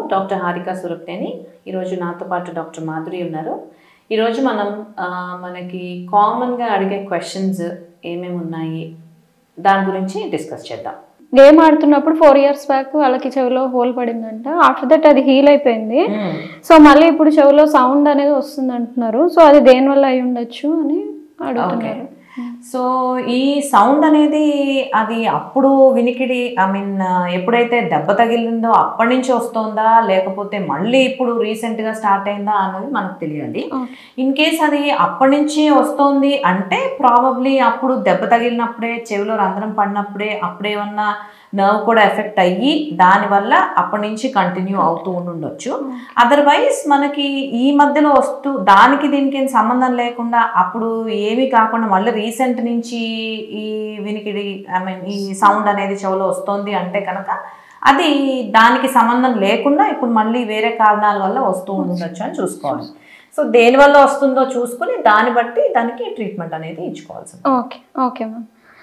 Doctor Harika సురప్నేని ఈరోజు నాతో పాటు డాక్టర్ మాధురి ఉన్నారు ఈరోజు మనం ఆ, మనకి కామన్గా అడిగే క్వశ్చన్స్ ఏమేమి ఉన్నాయి దాని గురించి డిస్కస్ చేద్దాం గేమ్ ఆడుతున్నప్పుడు ఫోర్ ఇయర్స్ బ్యాక్ వాళ్ళకి చెవిలో హోల్ పడిందంట ఆఫ్టర్ దట్ అది హీల్ అయిపోయింది సో మళ్ళీ ఇప్పుడు చెవిలో సౌండ్ అనేది వస్తుంది అంటున్నారు సో అది దేని వల్ల అయి ఉండొచ్చు అని అడుగుతున్నారు సో ఈ సౌండ్ అనేది అది అప్పుడు వినికిడి ఐ మీన్ ఎప్పుడైతే దెబ్బ తగిలిందో అప్పటి నుంచి వస్తుందా లేకపోతే మళ్ళీ ఇప్పుడు రీసెంట్గా స్టార్ట్ అయిందా అన్నది మనకు తెలియాలి Okay. ఇన్ కేస్ అది అప్పటి నుంచి వస్తుంది అంటే ప్రాబబ్లీ అప్పుడు దెబ్బ తగిలినప్పుడే చెవిలో రంధ్రం పడినప్పుడే అప్పుడేమన్నా నర్వ్ కూడా ఎఫెక్ట్ అయ్యి దానివల్ల అప్పటి నుంచి కంటిన్యూ అవుతూ ఉండుండొచ్చు అదర్వైజ్ మనకి ఈ మధ్యలో వస్తూ దానికి దీనికి ఏం సంబంధం లేకుండా అప్పుడు ఏమీ కాకుండా మళ్ళీ రీసెంట్ నుంచి ఈ వినికిడి ఐ మీన్ ఈ సౌండ్ అనేది చెవిలో వస్తుంది అంటే కనుక అది దానికి సంబంధం లేకుండా ఇప్పుడు మళ్ళీ వేరే కారణాల వల్ల వస్తూ ఉండొచ్చు అని చూసుకోవాలి సో దేని వల్ల వస్తుందో చూసుకుని దాన్ని బట్టి దానికి ట్రీట్మెంట్ అనేది ఇచ్చుకోవాల్సింది okay okay ma'am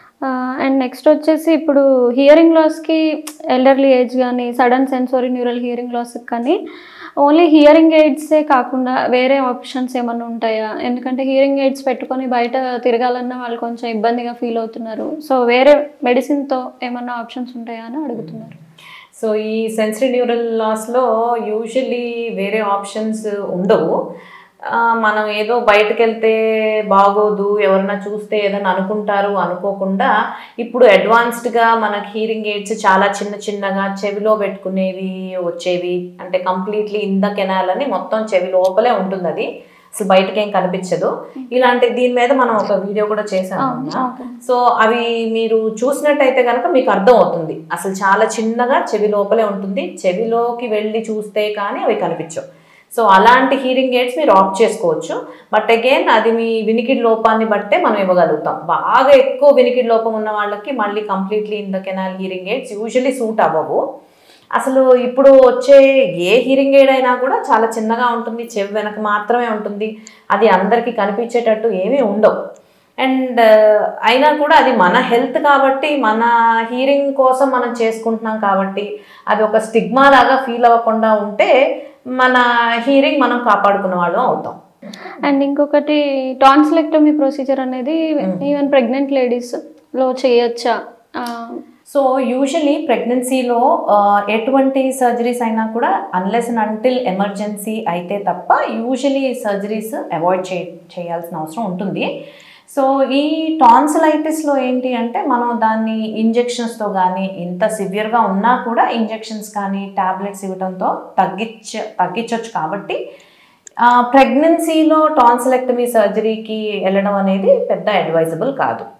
and next వచ్చేసి ఇప్పుడు హియరింగ్ లాస్కి ఎల్డర్లీ ఏజ్ కానీ సడన్ సెన్సరీ న్యూరల్ హియరింగ్ లాస్కి కానీ ఓన్లీ హియరింగ్ ఎయిడ్సే కాకుండా వేరే ఆప్షన్స్ ఏమన్నా ఉంటాయా ఎందుకంటే హియరింగ్ ఎయిడ్స్ పెట్టుకొని బయట తిరగాలన్నా వాళ్ళు కొంచెం ఇబ్బందిగా ఫీల్ అవుతున్నారు సో వేరే మెడిసిన్తో ఏమన్నా ఆప్షన్స్ ఉంటాయా అని అడుగుతున్నారు సో ఈ సెన్సరీ న్యూరల్ లాస్లో యూజువల్లీ వేరే ఆప్షన్స్ ఉండవు ఆ, మనం ఏదో బయటకు వెళ్తే బాగోదు ఎవరన్నా చూస్తే ఏదైనా అనుకుంటారు అనుకోకుండా ఇప్పుడు అడ్వాన్స్డ్గా మనకి హీరింగ్ ఎయిడ్స్ చాలా చిన్న చిన్నగా చెవిలో పెట్టుకునేవి వచ్చేవి అంటే కంప్లీట్లీ ఇన్ ద కెనాల్ అని మొత్తం చెవి లోపలే ఉంటుంది అది అసలు బయటకి ఏం కనిపించదు ఇలాంటి దీని మీద మనం ఒక వీడియో కూడా చేసాము ఓకే సో అవి మీరు చూసినట్టయితే కనుక మీకు అర్థం అవుతుంది అసలు చాలా చిన్నగా చెవి లోపలే ఉంటుంది చెవిలోకి వెళ్ళి చూస్తే కానీ అవి కనిపించవు సో అలాంటి హీరింగ్ ఎయిడ్స్ మీరు ఆఫ్ చేసుకోవచ్చు బట్ అగైన్ అది మీ వినికిడి లోపాన్ని బట్టే మనం ఇవ్వగలుగుతాం బాగా ఎక్కువ వినికిడి లోపం ఉన్న వాళ్ళకి మళ్ళీ completely in the canal hearing aids usually suit అవ్వవు అసలు ఇప్పుడు వచ్చే ఏ హీరింగ్ ఎయిడ్ అయినా కూడా చాలా చిన్నగా ఉంటుంది చెవి వెనక మాత్రమే ఉంటుంది అది అందరికీ కనిపించేటట్టు ఏమీ ఉండవు అండ్ అయినా కూడా అది మన హెల్త్ కాబట్టి మన హీరింగ్ కోసం మనం చేసుకుంటున్నాం కాబట్టి అది ఒక స్టిగ్మా లాగా ఫీల్ అవ్వకుండా ఉంటే మన హీరింగ్ మనం కాపాడుకున్న వాళ్ళం అవుతాం అండ్ ఇంకొకటి టాన్సిలెక్టమీ ప్రొసీజర్ అనేది ఈవెన్ ప్రెగ్నెంట్ లేడీస్లో చేయొచ్చా ఆ, సో యూజువలీ ప్రెగ్నెన్సీలో ఎటువంటి సర్జరీస్ అయినా కూడా అన్లెస్ అండ్ అంటిల్ ఎమర్జెన్సీ అయితే తప్ప యూజువలీ సర్జరీస్ అవాయిడ్ చే చేయాల్సిన అవసరం ఉంటుంది సో ఈ టాన్సిలైటిస్లో ఏంటి అంటే మనం దాన్ని ఇంజెక్షన్స్తో కానీ ఇంత సివియర్గా ఉన్నా కూడా ఇంజెక్షన్స్ కానీ టాబ్లెట్స్ ఇవ్వడంతో తగ్గించ తగ్గించవచ్చు కాబట్టి ప్రెగ్నెన్సీలో టాన్సిలెక్టమీ సర్జరీకి వెళ్ళడం అనేది పెద్ద అడ్వైజబుల్ కాదు